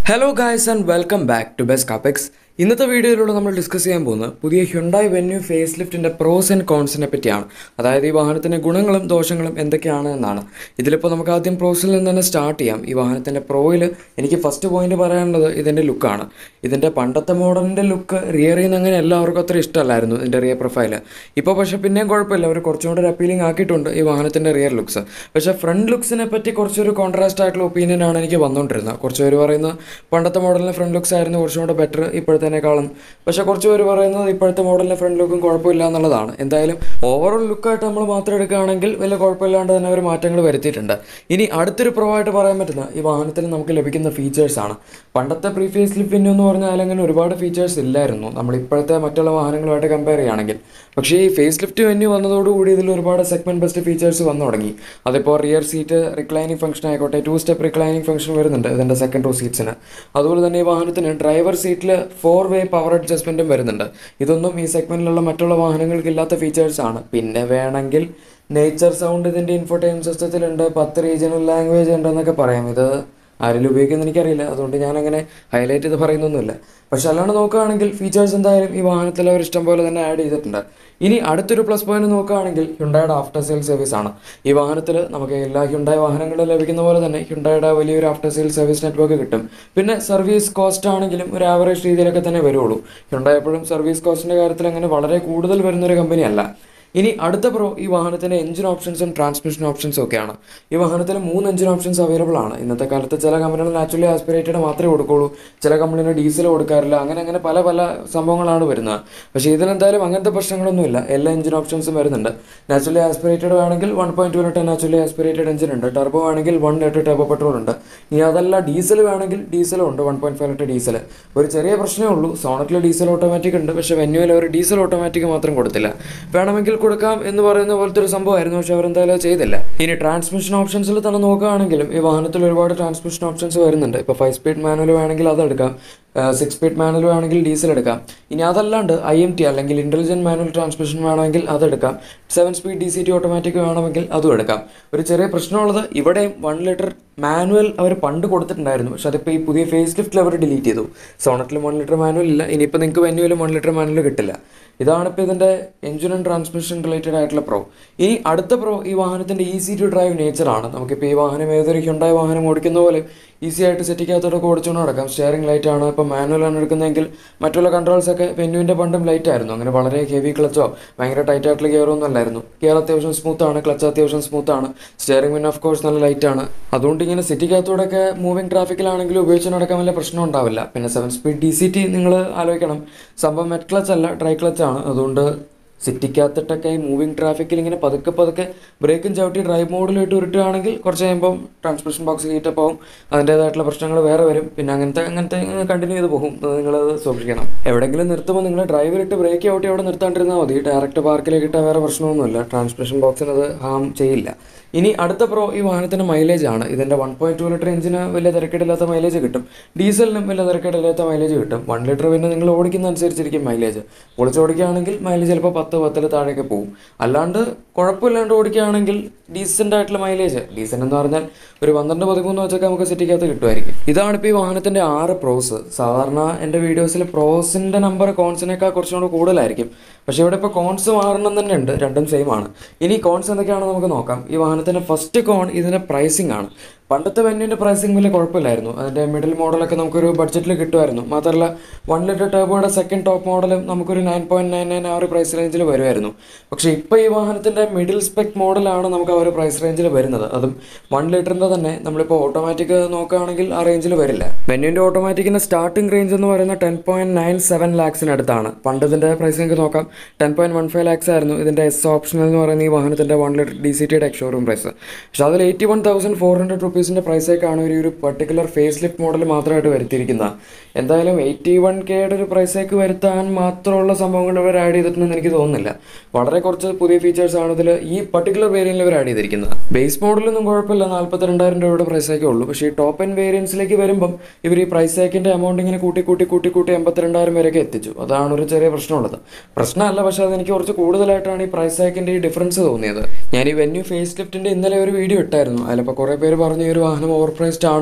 hello guys and welcome back to best Capex ഇന്നത്തെ വീഡിയോയിലൂടെ നമ്മൾ ഡിസ്കസ് ചെയ്യാൻ പോകുന്നത് പുതിയ ഹ്യുണ്ടായി വെന്യൂ ഫേസ് ലിഫ്റ്റിൻ്റെ പ്രോസ് ആൻഡ് കോൺസിനെ പറ്റിയാണ് അതായത് ഈ വാഹനത്തിൻ്റെ ഗുണങ്ങളും ദോഷങ്ങളും എന്തൊക്കെയാണ് എന്നാണ് ഇതിലിപ്പോൾ നമുക്ക് ആദ്യം പ്രോസിൽ നിന്ന് തന്നെ സ്റ്റാർട്ട് ചെയ്യാം ഈ വാഹനത്തിൻ്റെ പ്രോയിൽ എനിക്ക് ഫസ്റ്റ് പോയിന്റ് പറയാനുള്ളത് ഇതിൻ്റെ ലുക്കാണ് ഇതിൻ്റെ പണ്ടത്തെ മോഡലിൻ്റെ ലുക്ക് റിയറിൽ നിന്ന് അങ്ങനെ എല്ലാവർക്കും അത്ര ഇഷ്ടമല്ലായിരുന്നു ഇതിൻ്റെ റിയർ പ്രൊഫൈൽ ഇപ്പോൾ പക്ഷേ പിന്നെയും കുഴപ്പമില്ല അവർ കുറച്ചും കൂടെ ഒരു അപ്പീലിംഗ് ആക്കിയിട്ടുണ്ട് ഈ വാഹനത്തിൻ്റെ റിയർ ലുക്സ് പക്ഷേ ഫ്രണ്ട് ലുക്സിനെ പറ്റി കുറച്ചൊരു കോൺട്രാസ്റ്റ് ആയിട്ടുള്ള ഒപ്പീനിയൻ ആണ് എനിക്ക് വന്നുകൊണ്ടിരുന്നത് കുറച്ച് പേര് പറയുന്നത് പണ്ടത്തെ മോഡലിൻ്റെ ഫ്രണ്ട് ലുക്സ് ആയിരുന്നു കുറച്ചും കൂടെ ബെറ്റർ ഇപ്പോഴത്തേനേക്കാളും പക്ഷേ കുറച്ച് പേര് പറയുന്നത് ഇപ്പോഴത്തെ മോഡലിൻ്റെ ഫ്രണ്ട് ലുക്കും കുഴപ്പമില്ല എന്നുള്ളതാണ് എന്തായാലും ഓവറോൾ ലുക്കായിട്ട് നമ്മൾ മാത്രം എടുക്കുകയാണെങ്കിൽ വലിയ കുഴപ്പമില്ലാണ്ട് തന്നെ അവർ മാറ്റങ്ങൾ വരുത്തിയിട്ടുണ്ട് ഇനി അടുത്തൊരു പ്രോ ആയിട്ട് പറയാൻ പറ്റുന്ന ഈ വാഹനത്തിൽ നമുക്ക് ലഭിക്കുന്ന ഫീച്ചേഴ്സാണ് പണ്ടത്തെ പ്രീ ഫേസ് ലിഫ്റ്റിൻ്റെ എന്ന് പറഞ്ഞാൽ അങ്ങനെ ഒരുപാട് ഫീച്ചേഴ്സ് ഇല്ലായിരുന്നു നമ്മൾ ഇപ്പോഴത്തെ മറ്റുള്ള വാഹനങ്ങളുമായിട്ട് കമ്പയർ ചെയ്യുകയാണെങ്കിൽ പക്ഷേ ഈ ഫേസ് ലിഫ്റ്റ് വെന്യൂ വന്നതോടുകൂടി ഇതിൽ ഒരുപാട് സെഗ്മെൻറ്റ് ബെസ്റ്റ് ഫീച്ചേഴ്സ് വന്നു തുടങ്ങി അതിപ്പോൾ റിയർ സീറ്റ് റിക്ലൈനിങ് ഫംഗ്ഷൻ ആയിക്കോട്ടെ ടു സ്റ്റെപ്പ് റിക്ലൈനിങ് ഫംഗ്ഷൻ വരുന്നുണ്ട് ഇതിൻ്റെ സെക്കൻഡ് റോ സീറ്റ്സിന് അതുപോലെ തന്നെ ഈ വാഹനത്തിന് ഡ്രൈവർ സീറ്റിൽ ഫോർ വേ പവർ അഡ്ജസ്റ്റ്മെൻറ്റും വരുന്നുണ്ട് ഇതൊന്നും ഈ സെഗ്മെൻറ്റിലുള്ള മറ്റുള്ള വാഹനങ്ങൾക്ക് ഇല്ലാത്ത ഫീച്ചേഴ്സ് ആണ് പിന്നെ വേണമെങ്കിൽ നേച്ചർ സൗണ്ട് ഇതിൻ്റെ ഇൻഫോടൈം സിസ്റ്റത്തിലുണ്ട് പത്ത് റീജിയണൽ ലാംഗ്വേജ് ഉണ്ടെന്നൊക്കെ പറയാം ഇത് ആരെങ്കിലും ഉപയോഗിക്കുമെന്ന് എനിക്കറിയില്ല അതുകൊണ്ട് ഞാനങ്ങനെ ഹൈലൈറ്റ് ചെയ്ത് പറയുന്നൊന്നുമില്ല പക്ഷെ അല്ലാണ്ട് നോക്കുകയാണെങ്കിൽ ഫീച്ചേഴ്സ് എന്തായാലും ഈ വാഹനത്തിൽ അവർ ഇഷ്ടം പോലെ തന്നെ ആഡ് ചെയ്തിട്ടുണ്ട് ഇനി അടുത്തൊരു പ്ലസ് പോയിന്റ് നോക്കുകയാണെങ്കിൽ ഹ്യുണ്ടായുടെ ആഫ്റ്റർ സെയിൽ സർവീസ് ആണ് ഈ വാഹനത്തിൽ നമുക്ക് എല്ലാ ഹ്യുണ്ടായ വാഹനങ്ങളും ലഭിക്കുന്ന പോലെ തന്നെ ഹ്യുണ്ടായുടെ വലിയൊരു ആഫ്റ്റർ സെയിൽ സർവീസ് നെറ്റ്വർക്ക് കിട്ടും പിന്നെ സർവീസ് കോസ്റ്റ് ആണെങ്കിലും ഒരു ആവറേജ് രീതിയിലൊക്കെ തന്നെ വരുള്ളൂ ഹ്യുണ്ടായ എപ്പോഴും സർവീസ് കോസ്റ്റിൻ്റെ കാര്യത്തിൽ അങ്ങനെ വളരെ കൂടുതൽ വരുന്നൊരു കമ്പനിയല്ല ഇനി അടുത്ത പ്രോ ഈ വാഹനത്തിൻ്റെ എഞ്ചിൻ ഓപ്ഷൻസും ട്രാൻസ്മിഷൻ ഓപ്ഷൻസും ഒക്കെയാണ് ഈ വാഹനത്തിൽ മൂന്ന് എഞ്ചിൻ ഓപ്ഷൻസ് അവൈലബിൾ ആണ് ഇന്നത്തെ കാലത്ത് ചില കമ്പനികൾ നാച്ചുറലി ആസ്പിറേറ്റഡ് മാത്രമേ കൊടുക്കുള്ളൂ ചില കമ്പനികൾ ഡീസൽ കൊടുക്കാറില്ല അങ്ങനെ അങ്ങനെ പല പല സംഭവങ്ങളാണ് വരുന്നത് പക്ഷേ ഇതിലെന്തായാലും അങ്ങനത്തെ പ്രശ്നങ്ങളൊന്നുമില്ല എല്ലാ എഞ്ചിൻ ഓപ്ഷൻസും വരുന്നുണ്ട് നാച്ചുറലി ആസ്പിറേറ്റഡ് വേണമെങ്കിൽ one point two litre naturally aspirated engine ഉണ്ട് ടർബോ വേണമെങ്കിൽ വൺ ലിറ്റർ ടർബോ പെട്രോൾ ഉണ്ട് ഇനി അതല്ല ഡീസൽ വേണമെങ്കിൽ ഡീസലും ഉണ്ട് one point five litre diesel ഒരു ചെറിയ പ്രശ്നമേ ഉള്ളൂ സോണറ്റിൽ ഡീസൽ ഓട്ടോമാറ്റിക് ഉണ്ട് പക്ഷേ വെന്യൂവിൽ അവർ ഡീസൽ ഓട്ടോമാറ്റിക് മാത്രം കൊടുത്തില്ല വേണമെങ്കിൽ കൊടുക്കാം എന്ന് പറയുന്ന പോലത്തെ ഒരു സംഭവമായിരുന്നു പക്ഷെ അവരെന്തായാലും അത് ചെയ്തില്ല ഇനി ട്രാൻസ്മിഷൻ ഓപ്ഷൻസിൽ തന്നെ നോക്കുകയാണെങ്കിലും ഈ വാഹനത്തിൽ ഒരുപാട് ട്രാൻസ്മിഷൻ ഓപ്ഷൻസ് വരുന്നുണ്ട് ഇപ്പോൾ ഫൈവ് സ്പീഡ് മാനുവൽ വേണമെങ്കിൽ അതെടുക്കാം സിക്സ് സ്പീഡ് മാനുവൽ വേണമെങ്കിൽ ഡീസൽ എടുക്കാം ഇനി അതല്ലാണ്ട് ഐ എം ടി അല്ലെങ്കിൽ ഇൻ്റലിജൻറ്റ് മാനുവൽ ട്രാൻസ്മിഷൻ വേണമെങ്കിൽ അതെടുക്കാം seven speed D C T automatic വേണമെങ്കിൽ അതും എടുക്കാം ഒരു ചെറിയ പ്രശ്നമുള്ളത് ഇവിടെയും വൺ ലിറ്റർ മാനുവൽ അവർ പണ്ട് കൊടുത്തിട്ടുണ്ടായിരുന്നു പക്ഷെ അതിപ്പോൾ ഈ പുതിയ ഫേസ് ലിഫ്റ്റിൽ അവർ ഡിലീറ്റ് ചെയ്തു സോണറ്റിൽ വൺ ലിറ്റർ മാനുവൽ ഇല്ല ഇനിയിപ്പോൾ നിങ്ങൾക്ക് വെന്യൂവിലും വൺ ലിറ്റർ മാനുവൽ കിട്ടില്ല ഇതാണിപ്പോൾ ഇതിൻ്റെ എഞ്ചിൻ ആൻഡ് ട്രാൻസ്മിഷൻ റിലേറ്റഡ് ആയിട്ടുള്ള പ്രോ ഇനി അടുത്ത പ്രോ ഈ വാഹനത്തിൻ്റെ ഈസി ടു ഡ്രൈവ് നേച്ചറാണ് നമുക്കിപ്പോൾ ഈ വാഹനം ഏതൊരു ഹ്യുണ്ടായ വാഹനം ഓടിക്കുന്ന പോലെ ഈസി ആയിട്ട് സെറ്റിക്കകത്തോടൊക്കെ ഓടിച്ചുകൊണ്ട് നടക്കാം സ്റ്റിയറിംഗ് ലൈറ്റ് ആണ് ഇപ്പോൾ മാനുവൽ ആണ് എടുക്കുന്നതെങ്കിൽ മറ്റുള്ള കൺട്രോൾസ് ഒക്കെ വെന്യൂവിൻ്റെ പണ്ടും ലൈറ്റ് ആയിരുന്നു അങ്ങനെ വളരെ ഹെവി ക്ലച്ചോ ഭയങ്കര ടൈറ്റ് ആയിട്ടുള്ള ഗിയറൊന്നും അല്ലായിരുന്നു ഗിയർ അത്യാവശ്യം സ്മൂത്ത് ആണ് ക്ലച്ച് അത്യാവശ്യം സ്മൂത്ത് ആണ് സ്റ്റിയറിംഗ് പിന്നെ ഓഫ് കോഴ്സ് നല്ല ലൈറ്റ് ആണ് അതുകൊണ്ട് ഇങ്ങനെ സിറ്റിക്കകത്തൂടെയൊക്കെ മൂവിങ് ട്രാഫിക്കിലാണെങ്കിലും ഉപയോഗിച്ച് നടക്കാൻ വലിയ പ്രശ്നം ഉണ്ടാവില്ല പിന്നെ seven speed D C T നിങ്ങൾ ആലോചിക്കണം സംഭവം മെറ്റ് ക്ലച്ച് അല്ല ഡ്രൈ ക്ലച്ച് ആണ് അതുകൊണ്ട് സിറ്റിക്കകത്തിട്ടൊക്കെ ഈ മൂവിങ് ട്രാഫിക്കിൽ ഇങ്ങനെ പതുക്കെ പതുക്കെ ബ്രേക്കും ചവിട്ടി ഡ്രൈവ് മോഡിലിട്ട് ഉരുട്ടുകയാണെങ്കിൽ കുറച്ച് കഴിയുമ്പം ട്രാൻസ്മിഷൻ ബോക്സ് ഹീറ്റപ്പ് ആവും അതിൻ്റേതായിട്ടുള്ള പ്രശ്നങ്ങൾ വേറെ വരും പിന്നെ അങ്ങനത്തെ അങ്ങനത്തെ കണ്ടിന്യൂ ചെയ്ത് പോകും അത് നിങ്ങളത് സൂക്ഷിക്കണം എവിടെയെങ്കിലും നിർത്തുമ്പോൾ നിങ്ങൾ ഡ്രൈവറിട്ട് ബ്രേക്ക് ചവിട്ടി അവിടെ നിർത്താണ്ടിരുന്നാൽ മതി ഡയറക്റ്റ് പാർക്കിലേക്ക് ഇട്ടാൽ വേറെ പ്രശ്നമൊന്നുമില്ല ട്രാൻസ്മിഷൻ ബോക്സിന് അത് ഹാം ചെയ്യില്ല ഇനി അടുത്ത പ്രോ ഈ വാഹനത്തിൻ്റെ മൈലേജ് ആണ് ഇതിൻ്റെ വൺ പോയിന്റ് ടു ലിറ്റർ എഞ്ചിന് വലിയ തിരക്കേടില്ലാത്ത മൈലേജ് കിട്ടും ഡീസലിനും വലിയ തിരക്കേടില്ലാത്ത മൈലേജ് കിട്ടും വൺ ലിറ്റർ പിന്നെ നിങ്ങൾ ഓടിക്കുന്ന അനുസരിച്ചിരിക്കും മൈലേജ് പൊളിച്ചോടിക്കുകയാണെങ്കിൽ മൈലേജ് ചിലപ്പോൾ പത്ത് പത്തിൽ താഴേക്ക് പോകും അല്ലാണ്ട് കുഴപ്പമില്ലാണ്ട് ഓടിക്കുകയാണെങ്കിൽ ഡീസൻ്റ് ആയിട്ടുള്ള മൈലേജ് ഡീസൻ്റ് എന്ന് പറഞ്ഞാൽ ഒരു പന്ത്രണ്ട് പതിമൂന്ന് വെച്ചൊക്കെ നമുക്ക് സിറ്റിക്കകത്ത് കിട്ടുമായിരിക്കും ഇതാണ് ഇപ്പോൾ ഈ വാഹനത്തിൻ്റെ ആറ് പ്രോസ് സാധാരണ എൻ്റെ വീഡിയോസിൽ പ്രോസിൻ്റെ നമ്പർ കോൺസിനേക്കാൾ കുറച്ചും കൂടെ കൂടുതലായിരിക്കും പക്ഷേ ഇവിടെ ഇപ്പോൾ കോൺസ് മാറണം തന്നെ ഉണ്ട് രണ്ടും സെയിം ആണ് ഇനി കോൺസ് എന്തൊക്കെയാണെന്ന് നമുക്ക് നോക്കാം ഈ വാഹനത്തിൻ്റെ ഫസ്റ്റ് കോൺ ഇതിൻ്റെ പ്രൈസിംഗ് ആണ് പണ്ടത്തെ വെന്യൂൻ്റെ പ്രൈസിങ് വലിയ കുഴപ്പമില്ലായിരുന്നു അതിൻ്റെ മിഡിൽ മോഡലൊക്കെ നമുക്കൊരു ബഡ്ജറ്റിൽ കിട്ടുമായിരുന്നു മാത്രമല്ല വൺ ലിറ്റർ ടേബോയുടെ സെക്കൻഡ് ടോപ്പ് മോഡലും നമുക്കൊരു നയൻ പോയിൻറ്റ് നയൻ നയൻ ആ ഒരു പ്രൈസ് റേഞ്ചിൽ വരുമായിരുന്നു പക്ഷേ ഇപ്പോൾ ഈ വാഹനത്തിൻ്റെ മിഡിൽ സ്പെക് മോഡലാണ് നമുക്ക് ആ ഒരു പ്രൈസ് റേഞ്ചിൽ വരുന്നത് അതും വൺ ലിറ്ററിൻ്റെ തന്നെ നമ്മളിപ്പോൾ ഓട്ടോമാറ്റിക് നോക്കുകയാണെങ്കിൽ ആ റേഞ്ചിൽ വരില്ല വെന്യൂൻ്റെ ഓട്ടോമാറ്റിക്കിൻ്റെ സ്റ്റാർട്ടിംഗ് റേഞ്ച് എന്ന് പറയുന്നത് ടെൻ പോയിൻറ്റ് നയൻ സെവൻ ലാക്സിനടുത്താണ് പണ്ട് ഇതിൻ്റെ പ്രൈസിംഗ് നോക്കാം ten point one five lakhs ആയിരുന്നു ഇതിൻ്റെ എസ് ഓപ്ഷണൽ എന്ന് പറയുന്ന ഈ വാഹനത്തിൻ്റെ വൺ ലിറ്റർ ഡി സി ടിയുടെ എക്സ്ഷോറൂം പ്രൈസ് പക്ഷേ അതിൽ eighty one thousand four hundred റുപ്പീസിൻ്റെ പ്രൈസേക്കാണ് ഒരു ഒരു പർട്ടിക്കുലർ ഫേസ് ലിഫ്റ്റ് മോഡൽ മാത്രമായിട്ട് വരുത്തിയിരിക്കുന്നത് എന്തായാലും എയ്റ്റി വൺ കെയുടെ ഒരു പ്രൈസേക്ക് വരുത്താൻ മാത്രമുള്ള സംഭവങ്ങൾ ഇവർ ആഡ് ചെയ്തിട്ടുണ്ടെന്ന് എനിക്ക് തോന്നുന്നില്ല വളരെ കുറച്ച് പുതിയ ഫീച്ചേഴ്സ് ആണ് ഇതിൽ ഈ പർട്ടിക്കുലർ വേരിയൻറ്റിൽ ഇവർ ആഡ് ചെയ്തിരിക്കുന്നത് ബേസ് മോഡലൊന്നും കുഴപ്പമില്ല നാൽപ്പത്തി രണ്ടായിരം രൂപയുടെ പ്രൈസേക്കേ ഉള്ളൂ പക്ഷേ ഈ ടോപ്പ് എൻ വേരിയൻസിലേക്ക് വരുമ്പം ഇവർ ഈ പ്രൈസേക്കിൻ്റെ എമൗണ്ട് ഇങ്ങനെ കൂട്ടി കൂട്ടി കൂട്ടി കൂട്ടി എൺപത്തിരണ്ടായിരം വരെയൊക്കെ എത്തിച്ചു അതാണ് ഒരു ചെറിയ പ്രശ്നമുള്ളത് പ്രശ്നമല്ല പക്ഷേ അതെനിക്ക് കുറച്ച് കൂടുതലായിട്ടാണ് ഈ പ്രൈസ് ടാക്കിൻ്റെ ഈ ഡിഫറൻസ് തോന്നിയത് ഞാൻ ഈ വെന്യൂ ഫേസ് ലിഫ്റ്റിൻ്റെ ഇന്നലെ ഒരു വീഡിയോ ഇട്ടായിരുന്നു അതിലപ്പോൾ കുറേ പേര് പറഞ്ഞു ഈ ഒരു വാഹനം ഓവർ പ്രൈസ്ഡ് ആണ്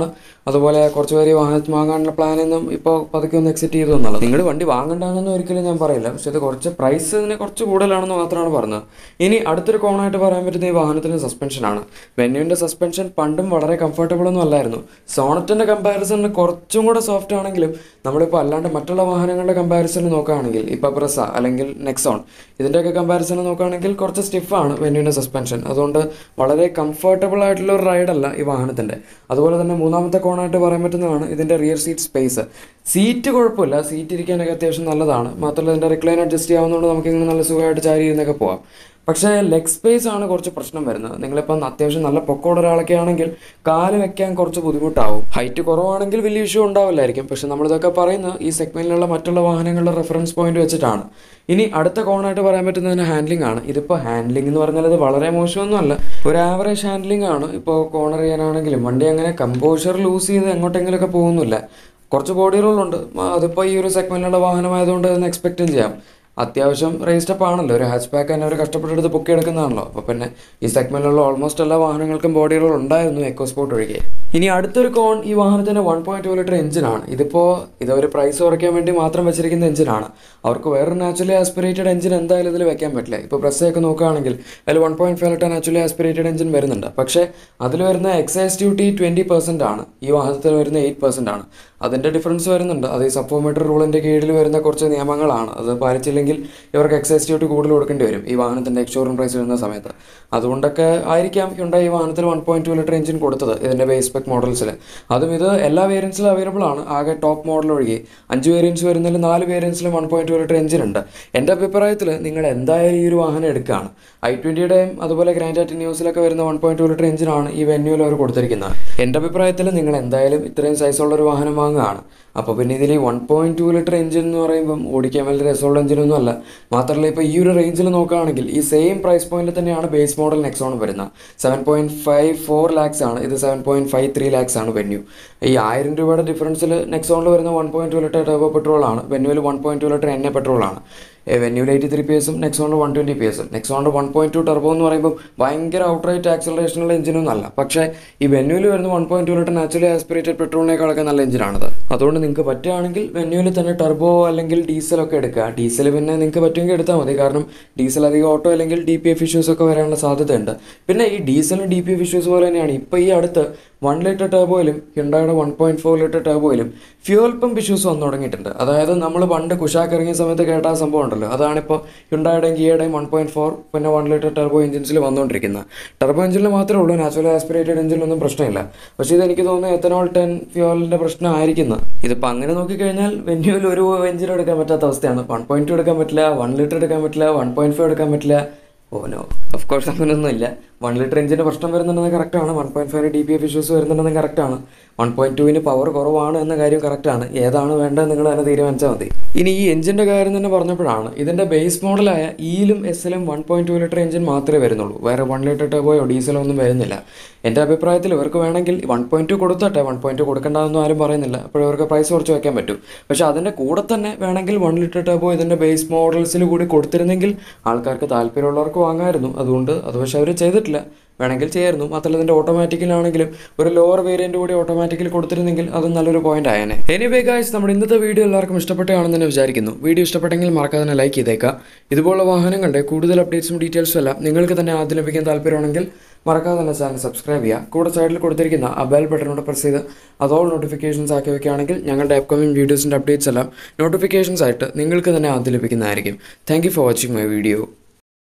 അതുപോലെ കുറച്ച് പേര് ഈ വാഹനം വാങ്ങാനുള്ള പ്ലാനൊന്നും ഇപ്പോൾ പതുക്കെ ഒന്ന് എക്സിറ്റ് ചെയ്തു എന്നുള്ളത് നിങ്ങൾ വണ്ടി വാങ്ങണ്ടെന്നൊന്നും ഒരിക്കലും ഞാൻ പറയില്ല പക്ഷേ ഇത് കുറച്ച് പ്രൈസ് ഇതിന് കുറച്ച് കൂടുതലാണെന്ന് മാത്രമാണ് പറഞ്ഞത് ഇനി അടുത്തൊരു കോണായിട്ട് പറയാൻ പറ്റുന്ന ഈ വാഹനത്തിൻ്റെ സസ്പെൻഷനാണ് വെന്യൂവിൻ്റെ സസ്പെൻഷൻ പണ്ടും വളരെ കംഫർട്ടബിൾ ഒന്നും അല്ലായിരുന്നു സോണറ്റിൻ്റെ കമ്പാരിസണിന് കുറച്ചും കൂടെ സോഫ്റ്റ് ആണെങ്കിലും നമ്മളിപ്പോൾ അല്ലാണ്ട് മറ്റുള്ള വാഹനങ്ങളുടെ കമ്പാരിസണിൽ നോക്കുകയാണെങ്കിൽ ഇപ്പോൾ പ്രസ അല്ലെങ്കിൽ നെക്സോൺ ഇതിൻ്റെയൊക്കെ കമ്പാരിസൺ നോക്കുകയാണെങ്കിൽ കുറച്ച് സ്റ്റിഫാണ് വെന്യൂവിൻ്റെ സസ്പെൻഷൻ അതുകൊണ്ട് വളരെ കംഫർട്ടബിൾ ആയിട്ടുള്ള ഒരു റൈഡല്ല ഈ വാഹനത്തിൻ്റെ അതുപോലെ തന്നെ മൂന്നാമത്തെ കോണായിട്ട് പറയാൻ പറ്റുന്നതാണ് ഇതിൻ്റെ റിയർ സീറ്റ് സ്പേസ് സീറ്റ് കുഴപ്പമില്ല സീറ്റ് ഇരിക്കാനൊക്കെ അത്യാവശ്യം നല്ലതാണ് മാത്രമല്ല ഇതിൻ്റെ റിക്ലൈൻ അഡ്ജസ്റ്റ് ചെയ്യാവുന്നതുകൊണ്ട് നമുക്ക് ഇങ്ങനെ നല്ല സുഖമായിട്ട് ചാരി ഇരുന്നൊക്കെ പോവാം പക്ഷേ ലെഗ് സ്പേസ് ആണ് കുറച്ച് പ്രശ്നം വരുന്നത് നിങ്ങളിപ്പം അത്യാവശ്യം നല്ല പൊക്കമുള്ള ഒരാളൊക്കെ ആണെങ്കിൽ കാല് വെക്കാൻ കുറച്ച് ബുദ്ധിമുട്ടാവും ഹൈറ്റ് കുറവാണെങ്കിൽ വലിയ ഇഷ്യൂ ഉണ്ടാവില്ലായിരിക്കും പക്ഷെ നമ്മളിതൊക്കെ പറയുന്നത് ഈ സെഗ്മെന്റിലുള്ള മറ്റുള്ള വാഹനങ്ങളുടെ റെഫറൻസ് പോയിന്റ് വെച്ചിട്ടാണ് ഇനി അടുത്ത കോണായിട്ട് പറയാൻ പറ്റുന്നതിന് ഹാൻഡ്ലിംഗ് ആണ് ഇതിപ്പോൾ ഹാൻഡ്ലിംഗ് എന്ന് പറഞ്ഞാൽ ഇത് വളരെ മോശമൊന്നുമല്ല ഒരു ആവറേജ് ഹാൻഡ്ലിംഗ് ആണ് ഇപ്പോൾ കോർണർ ചെയ്യാനാണെങ്കിലും വണ്ടി അങ്ങനെ കമ്പോഷർ ലൂസ് ചെയ്ത് എങ്ങോട്ടെങ്കിലുമൊക്കെ പോകുന്നില്ല കുറച്ച് ബോഡി റോളുണ്ട് അതിപ്പോൾ ഈ ഒരു സെഗ്മെന്റിലുള്ള വാഹനമായതുകൊണ്ട് അതിന് എക്സ്പെക്റ്റും ചെയ്യാം അത്യാവശ്യം റേസ്റ്റ് അപ്പ് ആണല്ലോ ഒരു ഹാച്ച് ബാക്ക് തന്നെ അവർ കഷ്ടപ്പെട്ടെടുത്ത് പൊക്കിയെടുക്കുന്നതാണല്ലോ അപ്പോൾ പിന്നെ ഈ സെഗ്മെന്റിലുള്ള ഓൾമോസ്റ്റ് എല്ലാ വാഹനങ്ങൾക്കും ബോഡി റോൾ ഉണ്ടായിരുന്നു എക്കോ സ്പോർട്ട് ഒഴികെ ഇനി അടുത്തൊരു കോൺ ഈ വാഹനത്തിന്റെ വൺ പോയിന്റ് ടു ലിറ്റർ എഞ്ചിനാണ് ഇതിപ്പോൾ ഇതൊരു പ്രൈസ് കുറയ്ക്കാൻ വേണ്ടി മാത്രം വെച്ചിരിക്കുന്ന എഞ്ചിനാണ് അവർക്ക് വേറൊരു നാച്ചുറലി ആസ്പിറേറ്റഡ് എഞ്ചിൻ എന്തായാലും ഇതിൽ വെക്കാൻ പറ്റില്ല ഇപ്പോൾ പ്രസ്സൊക്കെ നോക്കുകയാണെങ്കിൽ അതിൽ one point five litre naturally aspirated engine വരുന്നുണ്ട് പക്ഷേ അതിൽ വരുന്ന എക്സൈസ് ഡ്യൂട്ടി ട്വൻറ്റി പെർസെൻ്റ് ആണ് ഈ വാഹനത്തിൽ വരുന്ന എയ്റ്റ് പെർസെൻ്റ് ആണ് അതിൻ്റെ ഡിഫറൻസ് വരുന്നുണ്ട് അത് ഈ സപ്പോമീറ്റർ റൂളിൻ്റെ കീഴിൽ വരുന്ന കുറച്ച് നിയമങ്ങളാണ് അത് പാലിച്ചില്ലെങ്കിൽ ഇവർക്ക് എക്സൈസ് ഡ്യൂട്ടി കൂടുതൽ കൊടുക്കേണ്ടി വരും ഈ വാഹനത്തിൻ്റെ എക്സ്ഷോറൂം പ്രൈസ് വരുന്ന സമയത്ത് അതുകൊണ്ടൊക്കെ ആയിരിക്കാം ഹ്യുണ്ടായി ഈ വാഹനത്തിൽ one point two litre engine കൊടുത്തത് ഇതിൻ്റെ ബേസ് സ്പെക് മോഡൽസിൽ അതും ഇത് എല്ലാ വേരിയൻസിലും അവൈലബിൾ ആണ് ആകെ ടോപ്പ് മോഡൽ ഒഴികെ അഞ്ച് വേരിയൻസ് വരുന്നതിൽ നാല് വേരിയൻസിലും one point two litre engine ഉണ്ട് എൻ്റെ അഭിപ്രായത്തിൽ നിങ്ങൾ എന്തായാലും ഈ ഒരു വാഹനം എടുക്കുകയാണ് ഐ ട്വൻറ്റിയുടെയും അതുപോലെ ഗ്രാൻഡ് ആറ്റ് ന്യൂസിലൊക്കെ വരുന്ന വൺ പോയിന്റ് ടു ലിറ്റർ എഞ്ചിനാണ് ഈ വെന്യൂവിൽ അവർ കൊടുത്തിരിക്കുന്നത് എൻ്റെ അഭിപ്രായത്തിൽ നിങ്ങൾ എന്തായാലും ഇത്രയും സൈസുള്ള ഒരു വാഹനം വാങ്ങുകയാണ് അപ്പോൾ പിന്നെ ഇതിൽ ഈ one point two litre engine എന്ന് പറയുമ്പം ഓടിക്കാൻ വലിയ രസമുള്ള എഞ്ചിനൊന്നും അല്ല മാത്രമല്ല ഇപ്പോൾ ഈ ഒരു റേഞ്ചിൽ നോക്കുകയാണെങ്കിൽ ഈ സെയിം പ്രൈസ് പോയിന്റിൽ തന്നെയാണ് ബേസ് മോഡൽ നെക്സോൺ വരുന്നത് seven point five four lakhs ആണ് ഇത് seven point five three lakhs ആണ് വെന്യൂ ഈ ആയിരം രൂപയുടെ ഡിഫറൻസിൽ നെക്സോണിൽ വരുന്ന one point two litre turbo petrol ആണ് വെന്യൂവിൽ വൺ പോയിന്റ് ടു ലിറ്റർ എണ്ണ പെട്രോൾ ആണ് വെന്യൂവിൽ എയ്റ്റി ത്രീ പി എസും നെക്സോണിൽ വൺ ട്വൻറ്റി പി എസും നെക്സോണിൻ്റെ വൺ പോയിന്റ് ടു ടർബോ എന്ന് പറയുമ്പോൾ ഭയങ്കര ഔട്ട്റൈറ്റ് ആക്സലറേഷനുള്ള എഞ്ചിനൊന്നും അല്ല പക്ഷേ ഈ വെന്യൂവിൽ വരുന്ന one point two litre naturally aspirated പെട്രോളിനേക്കാളൊക്കെ നല്ല എഞ്ചിനാണത് അതുകൊണ്ട് നിങ്ങൾക്ക് പറ്റുകയാണെങ്കിൽ വെന്യൂവിൽ തന്നെ ടർബോ അല്ലെങ്കിൽ ഡീസലൊക്കെ എടുക്കുക ഡീസൽ പിന്നെ നിങ്ങൾക്ക് പറ്റുമെങ്കിൽ എടുത്താൽ മതി കാരണം ഡീസൽ അധികം ഓട്ടോ അല്ലെങ്കിൽ ഡി പി എഫ് ഇഷ്യൂസ് ഒക്കെ വരാനുള്ള സാധ്യതയുണ്ട് പിന്നെ ഈ ഡീസലും ഡി പി എഫ് ഇഷ്യൂസ് പോലെ തന്നെയാണ് ഇപ്പോൾ ഈ അടുത്ത് വൺ ലിറ്റർ ടർബോയിലും ഹിണ്ടായുടെ വൺ പോയിന്റ് ഫോർ ലിറ്റർ ടർബോയിലും ഫ്യൂൽ പമ്പ് ഇഷ്യൂസ് വന്നു തുടങ്ങിയിട്ടുണ്ട് അതായത് നമ്മൾ പണ്ട് കുഷാക്ക് ഇറങ്ങിയ സമയത്ത് കേട്ട ആ സംഭവം ഉണ്ടല്ലോ അതാണിപ്പോൾ ഹിണ്ടായുടെയും ഗിയയുടെയും വൺ പോയിന്റ് ഫോർ പിന്നെ വൺ ലിറ്റർ ടർബോ എഞ്ചിൻസിൽ വന്നുകൊണ്ടിരിക്കുന്നത് ടർബോ എഞ്ചിനിൽ മാത്രമേ ഉള്ളൂ നാച്ചുറൽ ആസ്പിറേറ്റഡ് എഞ്ചിനൊന്നും പ്രശ്നമില്ല പക്ഷേ ഇത് എനിക്ക് തോന്നുന്നു എത്തനോൾ ടെൻ ഫ്യൂവലിൻ്റെ പ്രശ്നമായിരിക്കുന്നത് ഇതിപ്പോൾ അങ്ങനെ നോക്കിക്കഴിഞ്ഞാൽ വെന്യൂവിൽ ഒരു എഞ്ചിൻ എടുക്കാൻ പറ്റാത്ത അവസ്ഥയാണ് വൺ പോയിന്റ് ടു എടുക്കാൻ പറ്റില്ല വൺ ലിറ്റർ എടുക്കാൻ പറ്റില്ല വൺ പോയിന്റ് ഫൈവ് എടുക്കാൻ പറ്റില്ല ഓ നോ ഓഫ് കോഴ്സ് അങ്ങനെയൊന്നുമില്ല വൺ ലിറ്റർ എഞ്ചിൻ്റെ പ്രശ്നം വരുന്നുണ്ടെന്ന് കറക്റ്റാണ് one point five D P F issues വരുന്നുണ്ടെന്ന് കറക്റ്റാണ് വൺ പോയിന്റ് ടുവിന് പവർ കുറവാണ് എന്ന കാര്യം കറക്റ്റാണ് ഏതാണ് വേണ്ടത് നിങ്ങൾ തന്നെ തീരുമാനിച്ചാൽ മതി ഇനി ഈ എഞ്ചിൻ്റെ കാര്യം തന്നെ പറഞ്ഞപ്പോഴാണ് ഇതിൻ്റെ ബേസ് മോഡലായ ഇയിലും എസിലും one point two litre engine മാത്രമേ വരുന്നുള്ളൂ വേറെ വൺ ലിറ്റർ ടർബോയോ ഡീസലോ ഒന്നും വരുന്നില്ല എൻ്റെ അഭിപ്രായത്തിൽ ഇവർക്ക് വേണമെങ്കിൽ വൺ പോയിന്റ് ടു കൊടുത്തട്ടെ വൺ പോയിന്റ് ടു കൊടുക്കേണ്ടതെന്നും ആരും പറയുന്നില്ല അപ്പോൾ ഇവർക്ക് പ്രൈസ് കുറച്ച് വയ്ക്കാൻ പറ്റും പക്ഷേ അതിൻ്റെ കൂടെ തന്നെ വേണമെങ്കിൽ വൺ ലിറ്റർ ടർബോ ഇതിൻ്റെ ബേസ് മോഡൽസിൽ കൂടി കൊടുത്തിരുന്നെങ്കിൽ ആൾക്കാർക്ക് താല്പര്യമുള്ളവർക്ക് വാങ്ങാമായിരുന്നു അതുകൊണ്ട് അത് പക്ഷേ അവർ ചെയ്തിട്ടില്ല വേണമെങ്കിൽ ചെയ്യായിരുന്നു മാത്രമല്ല ഇതിൻ്റെ ഓട്ടോമാറ്റിക്കലാണെങ്കിലും ഒരു ലോവർ വേരിയൻ്റ് കൂടി ഓട്ടോമാറ്റിക്കലി കൊടുത്തിരുന്നെങ്കിൽ അത് നല്ലൊരു പോയിന്റ് ആയേനെ എനിവേ ഗായ്സ് നമ്മുടെ ഇന്നത്തെ വീഡിയോ എല്ലാവർക്കും ഇഷ്ടപ്പെട്ടതാണെന്ന് തന്നെ വിചാരിക്കുന്നു വീഡിയോ ഇഷ്ടപ്പെട്ടെങ്കിൽ മറക്കാതെ തന്നെ ലൈക്ക് ചെയ്തേക്കാം ഇതുപോലുള്ള വാഹനങ്ങളുടെ കൂടുതൽ അപ്ഡേറ്റ്സും ഡീറ്റെയിൽസും എല്ലാം നിങ്ങൾക്ക് തന്നെ ആദ്യം ലഭിക്കാൻ താല്പര്യമാണെങ്കിൽ മറക്കാതെ തന്നെ ചാനൽ സബ്സ്ക്രൈബ് ചെയ്യുക കൂടെ സൈഡിൽ കൊടുത്തിരിക്കുന്ന ആ ബെൽ ബട്ടനോട് പ്രസ് ചെയ്ത് അതോൾ നോട്ടിഫിക്കേഷൻസ് ആക്കി വെക്കുകയാണെങ്കിൽ ഞങ്ങളുടെ അപ്കമിംഗ് വീഡിയോസിൻ്റെ അപ്ഡേറ്റ്സ് എല്ലാം നോട്ടിഫിക്കേഷൻസ് ആയിട്ട് നിങ്ങൾക്ക് തന്നെ ആദ്യം ലഭിക്കുന്നതായിരിക്കും thank you for watching my video